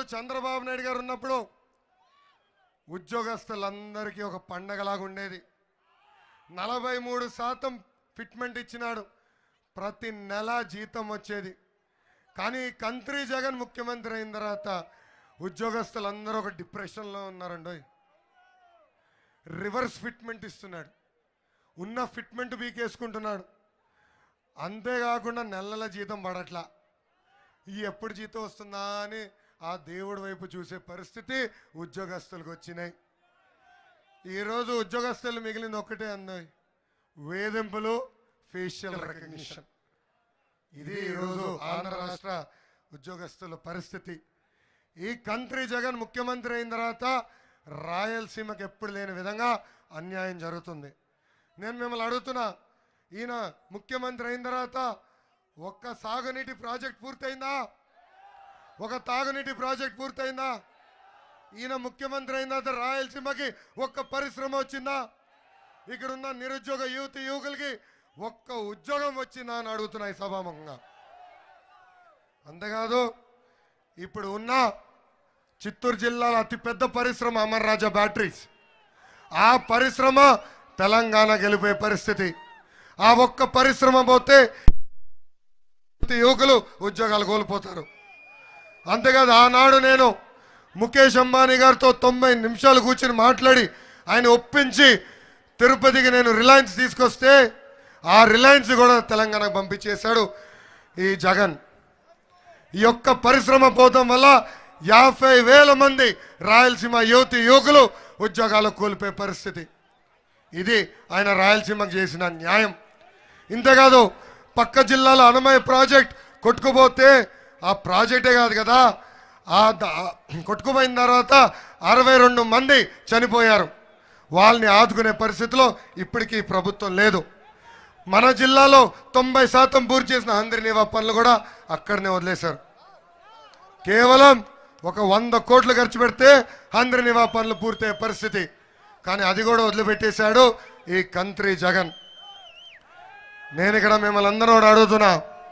చంద్రబాబు నాయుడు గారు ఉన్నప్పుడు ఉద్యోగస్తులందరికీ ఒక పండగలాగా ఉండేది నలభై మూడు శాతం ఫిట్మెంట్ ఇచ్చినాడు ప్రతి నెల జీతం వచ్చేది కానీ కంత్రి జగన్ ముఖ్యమంత్రి అయిన తర్వాత ఉద్యోగస్తులందరూ ఒక డిప్రెషన్లో ఉన్నారండి రివర్స్ ఫిట్మెంట్ ఇస్తున్నాడు ఉన్న ఫిట్మెంట్ బీకేసుకుంటున్నాడు అంతేకాకుండా నెల నెల జీతం పడట్లా ఈ ఎప్పుడు జీతం వస్తుందా అని ఆ దేవుడి వైపు చూసే పరిస్థితి ఉద్యోగస్తులకు వచ్చినాయి ఈరోజు ఉద్యోగస్తులు మిగిలింది ఒక్కటే అన్నాయి వేధింపులు ఫేషియల్ రికగ్నిషన్ ఇది ఈరోజు ఆంధ్ర రాష్ట్ర ఉద్యోగస్తుల పరిస్థితి ఈ కంట్రీ జగన్ ముఖ్యమంత్రి అయిన తర్వాత రాయలసీమకి ఎప్పుడు లేని విధంగా అన్యాయం జరుగుతుంది నేను మిమ్మల్ని అడుగుతున్నా ఈయన ముఖ్యమంత్రి అయిన తర్వాత ఒక్క సాగునీటి ప్రాజెక్ట్ పూర్తయిందా ఒక తాగునీటి ప్రాజెక్ట్ పూర్తయిందా ఈయన ముఖ్యమంత్రి అయిన తర్వాత రాయలసీమకి ఒక్క పరిశ్రమ వచ్చిందా ఇక్కడ ఉన్న నిరుద్యోగ యువతి యువకులకి ఒక్క ఉద్యోగం వచ్చిందా అని అడుగుతున్నాయి సభాముఖంగా అంతేకాదు ఇప్పుడు ఉన్న చిత్తూరు జిల్లాలో అతిపెద్ద పరిశ్రమ అమర్ రాజా బ్యాటరీస్ ఆ పరిశ్రమ తెలంగాణ గెలిపే పరిస్థితి ఆ ఒక్క పరిశ్రమ పోతే యువకులు ఉద్యోగాలు కోల్పోతారు అంతేకాదు ఆనాడు నేను ముఖేష్ అంబానీ గారితో తొంభై నిమిషాలు కూర్చుని మాట్లాడి ఆయన ఒప్పించి తిరుపతికి నేను రిలయన్స్ తీసుకొస్తే ఆ రిలయన్స్ కూడా తెలంగాణకు పంపించేశాడు ఈ జగన్ ఈ యొక్క పరిశ్రమ పోవటం వల్ల యాభై వేల మంది రాయలసీమ యువతి యువకులు ఉద్యోగాలు కోల్పోయే పరిస్థితి ఇది ఆయన రాయలసీమకు చేసిన న్యాయం ఇంతేకాదు పక్క జిల్లాలో అనమయ ప్రాజెక్ట్ కొట్టుకుపోతే ఆ ప్రాజెక్టే కాదు కదా ఆ ద- ఆ కొట్టుకుపోయిన తర్వాత అరవై రెండు మంది చనిపోయారు వాళ్ళని ఆదుకునే పరిస్థితిలో ఇప్పటికీ ప్రభుత్వం లేదు మన జిల్లాలో తొంభై శాతం పూర్తి చేసిన ఆంధ్రనీవా పనులు కూడా అక్కడనే వదిలేశారు కేవలం ఒక వంద కోట్లు ఖర్చు పెడితే ఆంధ్రనీవా పనులు పూర్తయ్యే పరిస్థితి కానీ అది కూడా వదిలిపెట్టేశాడు ఈ కంత్రి జగన్ నేను ఇక్కడ మిమ్మల్ని అందరూ కూడా అడుగుతున్నా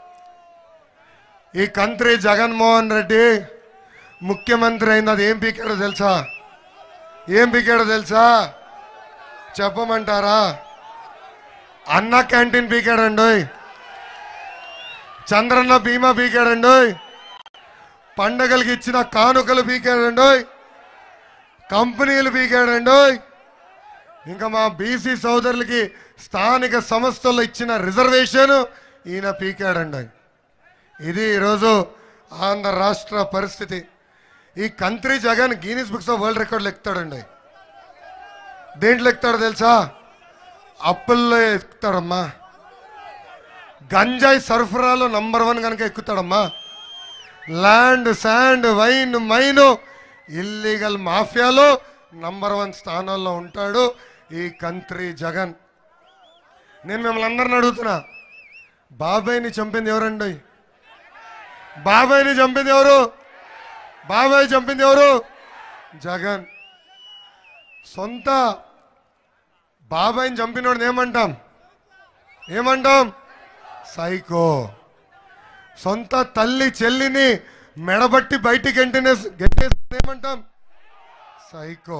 ఈ కంత్రి జగన్మోహన్ రెడ్డి ముఖ్యమంత్రి అయినది ఏం పీకాడో తెలుసా ఏం పీకాడో తెలుసా చెప్పమంటారా అన్న క్యాంటీన్ పీకాడండి చంద్రన్న బీమా పీకాడండి పండగలకి ఇచ్చిన కానుకలు పీకాడండి కంపెనీలు పీకాడండి ఇంకా మా బీసీ సోదరులకి స్థానిక సంస్థల్లో ఇచ్చిన రిజర్వేషన్ ఈయన పీకాడండి ఇది ఈరోజు ఆంధ్ర రాష్ట్ర పరిస్థితి ఈ country Jagan Guinness books of world రికార్డులు ఎక్కుతాడండి దేంట్లో ఎక్కుతాడో తెలుసా అప్పుల్లో ఎక్కుతాడమ్మా గంజాయి సరఫరాలో నంబర్ వన్ కనుక ఎక్కుతాడమ్మా land sand wine mine illegal మాఫియాలో నంబర్ వన్ స్థానంలో ఉంటాడు ఈ కంట్రీ జగన్ నేను మిమ్మల్ని అందరిని అడుగుతున్నా బాబాయ్ని చంపింది ఎవరండి బాబాయ్ని చంపింది ఎవరు బాబాయ్ చంపింది ఎవరు జగన్ సొంత బాబాయ్ని చంపినోడిని ఏమంటాం ఏమంటాం సైకో సొంత తల్లి చెల్లిని మెడబట్టి బయటికి ఎంటనే గెట్టేసి ఏమంటాం సైకో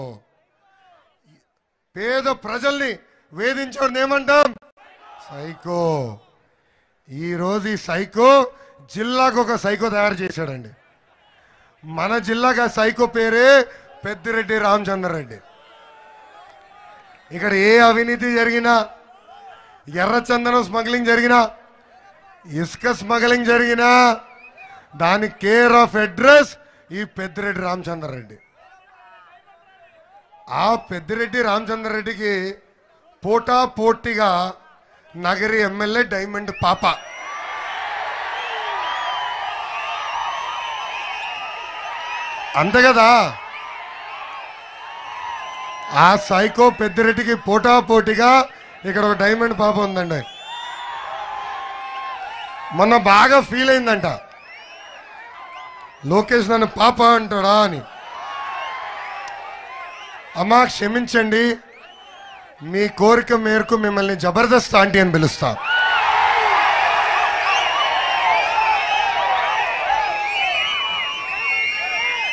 పేద ప్రజల్ని వేధించడం ఏమంటాం సైకో ఈరోజు ఈ సైకో జిల్లాకు ఒక సైకో తయారు చేశాడండి మన జిల్లాకు ఆ సైకో పేరే పెద్దిరెడ్డి రామచంద్రరెడ్డి ఇక్కడ ఏ అవినీతి జరిగినా ఎర్రచందనం స్మగ్లింగ్ జరిగినా ఇసుక స్మగ్లింగ్ జరిగినా దాని కేర్ ఆఫ్ అడ్రస్ ఈ పెద్దిరెడ్డి రామచంద్రరెడ్డి ఆ పెద్దిరెడ్డి రామచంద్రరెడ్డికి పోటా పోటీగా నగరి ఎమ్మెల్యే డైమండ్ పాప అంతే కదా ఆ సైకో పెద్దిరెడ్డికి పోటా పోటీగా ఇక్కడ ఒక డైమండ్ పాప ఉందండి మొన్న బాగా ఫీల్ అయిందంట లోకేష్ నన్ను పాప అంటాడా అని అమ్మా క్షమించండి మీ కోరిక మేరకు మిమ్మల్ని జబర్దస్త్ ఆంటీ అని పిలుస్తా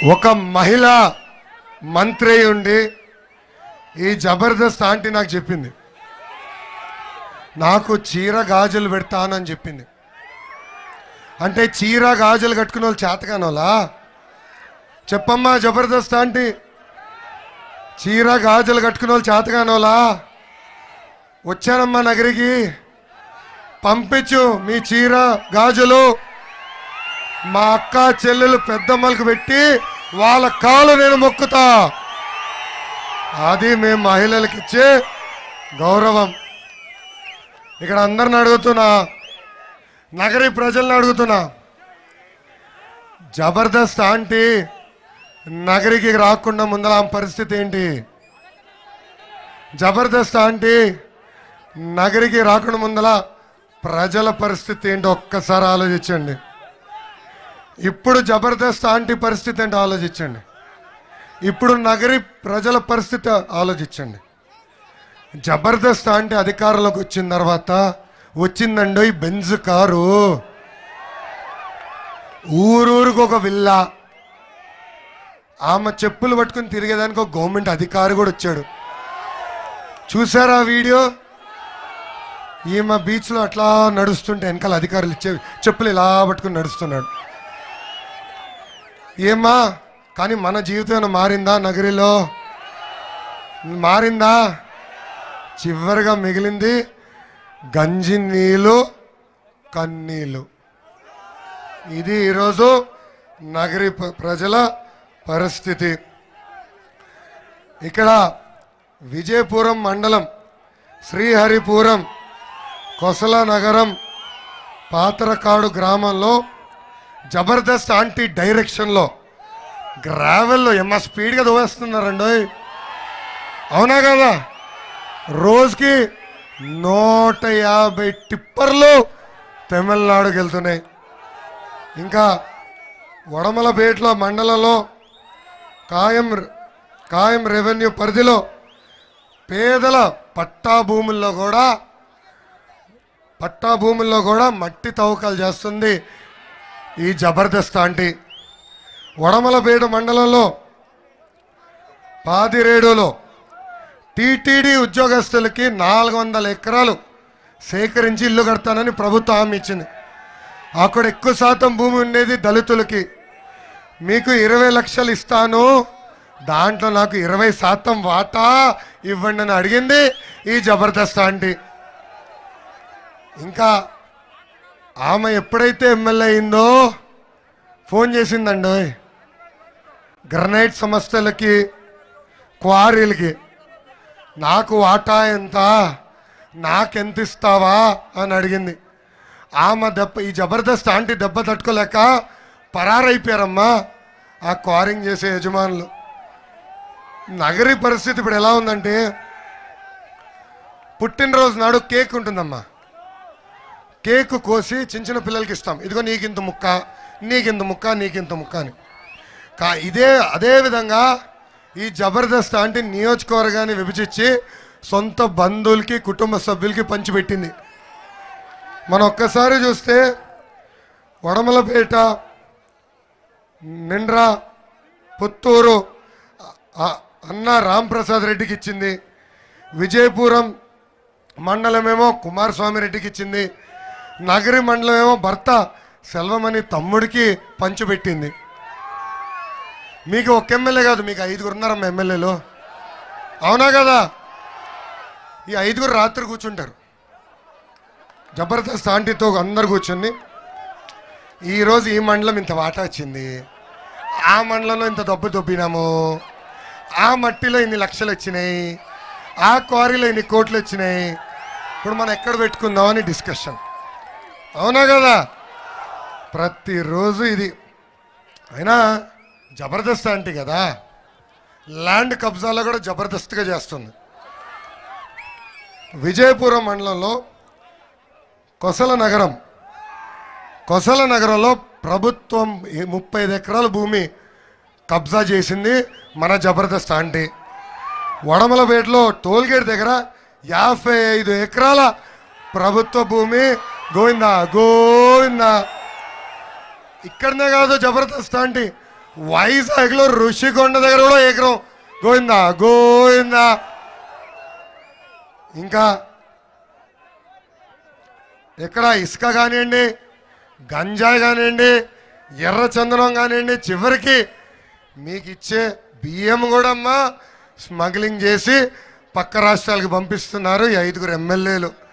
ఒక మహిళ మంత్రి ఉండి ఈ జబర్దస్త్ ఆంటీ నాకు చెప్పింది నాకు చీర గాజులు పెడతానని చెప్పింది అంటే చీర గాజులు కట్టుకునే వాళ్ళు చేతకానోలా చెప్పమ్మా జబర్దస్త్ ఆంటీ చీర గాజులు కట్టుకునే వాళ్ళు చేతకానోలా వచ్చానమ్మా నగరికి పంపించు మీ చీర గాజులు మా అక్క చెల్లెలు పెద్దమ్మలకు పెట్టి వాళ్ళ కాలు నేను మొక్కుతా అది మేము మహిళలకు ఇచ్చే గౌరవం ఇక్కడ అందరిని అడుగుతున్నా నగరి ప్రజల్ని అడుగుతున్నా జబర్దస్త్ ఆంటీ నగరికి రాకుండా ముందల ఆమె పరిస్థితి ఏంటి జబర్దస్త్ ఆంటీ నగరికి రాకుండా ముందల ప్రజల పరిస్థితి ఏంటో ఒక్కసారి ఆలోచించండి ఇప్పుడు జబర్దస్త్ ఆంటీ పరిస్థితి ఏంటో ఆలోచించండి ఇప్పుడు నగరి ప్రజల పరిస్థితి ఆలోచించండి జబర్దస్త్ ఆంటీ అధికారంలోకి వచ్చిన తర్వాత వచ్చిందండి ఈ బెంజ్ కారు ఊరూరుకు ఒక విల్లా ఆమె చెప్పులు పట్టుకుని తిరిగేదానికి ఒక గవర్నమెంట్ అధికారి కూడా వచ్చాడు చూసారా ఆ వీడియో ఈమె బీచ్లో అట్లా నడుస్తుంటే వెనకాల అధికారులు ఇచ్చే చెప్పులు ఇలా పట్టుకుని నడుస్తున్నాడు ఏమా కానీ మన జీవితం ఏమైనా మారిందా నగరిలో మారిందా చివరిగా మిగిలింది గంజి నీళ్ళు కన్నీళ్ళు ఇది ఈరోజు నగరి ప- ప్రజల పరిస్థితి ఇక్కడ విజయపురం మండలం శ్రీహరిపురం కొసల నగరం పాతరకాడు గ్రామంలో జబర్దస్త్ ఆంటీ డైరెక్షన్లో గ్రావెల్లో ఏమన్నా స్పీడ్గా దోవేస్తున్నారండి అవునా కదా రోజుకి నూట యాభై టిప్పర్లు తమిళనాడుకి వెళ్తున్నాయి ఇంకా వడమలపేటలో మండలంలో కాయం కాయం రెవెన్యూ పరిధిలో పేదల పట్టా భూముల్లో కూడా పట్టా భూముల్లో కూడా మట్టి తవ్వకాలు చేస్తుంది ఈ జబర్దస్త్ ఆంటీ వడమలపేట మండలంలో పాదిరేడులో టీటీడీ ఉద్యోగస్తులకి నాలుగు వందల ఎకరాలు సేకరించి ఇల్లు కడతానని ప్రభుత్వం హామీ ఇచ్చింది అక్కడ ఎక్కువ శాతం భూమి ఉండేది దళితులకి మీకు ఇరవై లక్షలు ఇస్తాను దాంట్లో నాకు ఇరవై శాతం వాటా ఇవ్వండి అని అడిగింది ఈ జబర్దస్త్ ఆంటీ ఇంకా ఆమె ఎప్పుడైతే ఎమ్మెల్యే అయిందో ఫోన్ చేసిందండి గ్రనైట్ సంస్థలకి క్వారీలకి నాకు వాటా ఎంత నాకెంత ఇస్తావా అని అడిగింది ఆమె దెబ్బ ఈ జబర్దస్త్ ఆంటీ దెబ్బ తట్టుకోలేక పరారైపోయారమ్మా ఆ క్వారింగ్ చేసే యజమానులు నగరి పరిస్థితి ఇప్పుడు ఎలా ఉందంటే పుట్టినరోజు నాడు కేక్ ఉంటుందమ్మా కేక్ కోసి చిన్న చిన్న పిల్లలకి ఇస్తాం ఇదిగో నీకింత ముక్క నీకింత ముక్క నీకింత ముక్క అని కా ఇదే అదే విధంగా ఈ జబర్దస్త్ అంటే నియోజకవర్గాన్ని విభజించి సొంత బంధువులకి కుటుంబ సభ్యులకి పంచిపెట్టింది మనం ఒక్కసారి చూస్తే వడమలపేట నిండ్రా పుత్తూరు ఆ- అన్న రాంప్రసాద్ రెడ్డికి ఇచ్చింది విజయపురం మండలమేమో కుమారస్వామి రెడ్డికి ఇచ్చింది నగరి మండలమేమో భర్త సెల్వమణి తమ్ముడికి పంచిపెట్టింది మీకు ఒక ఎమ్మెల్యే కాదు మీకు ఐదుగురు ఉన్నారమ్మా ఎమ్మెల్యేలు అవునా కదా ఈ ఐదుగురు రాత్రి కూర్చుంటారు జబర్దస్త్ ఆంటీతో అందరు కూర్చుని ఈరోజు ఈ మండలం ఇంత వాటా వచ్చింది ఆ మండలంలో ఇంత దెబ్బ దొబ్బినాము ఆ మట్టిలో ఇన్ని లక్షలు వచ్చినాయి ఆ క్వారీలో ఇన్ని కోట్లు వచ్చినాయి ఇప్పుడు మనం ఎక్కడ పెట్టుకుందామని డిస్కషన్ అవునా కదా ప్రతిరోజు ఇది అయినా జబర్దస్త్ ఆంటీ కదా ల్యాండ్ కబ్జాలో కూడా జబర్దస్త్గా చేస్తుంది విజయపురం మండలంలో కొసల నగరం కొసల నగరంలో ప్రభుత్వం ఈ ముప్పై ఐదు ఎకరాల భూమి కబ్జా చేసింది మన జబర్దస్త్ ఆంటీ వడమలపేటలో టోల్గేట్ దగ్గర యాభై ఐదు ఎకరాల ప్రభుత్వ భూమి గోవిందా గోవిందా ఇక్కడనే కాదు జబర్దస్త్ ఆంటీ వైజాగ్లో ఋషికొండ దగ్గర కూడా ఎకరం గోవిందా గోవిందా ఇంకా ఎక్కడ ఇసుక కానివ్వండి గంజాయి కానివ్వండి ఎర్ర చందనం కానివ్వండి చివరికి మీకు ఇచ్చే బియ్యం కూడా అమ్మా స్మగ్లింగ్ చేసి పక్క రాష్ట్రాలకు పంపిస్తున్నారు ఈ ఐదుగురు ఎమ్మెల్యేలు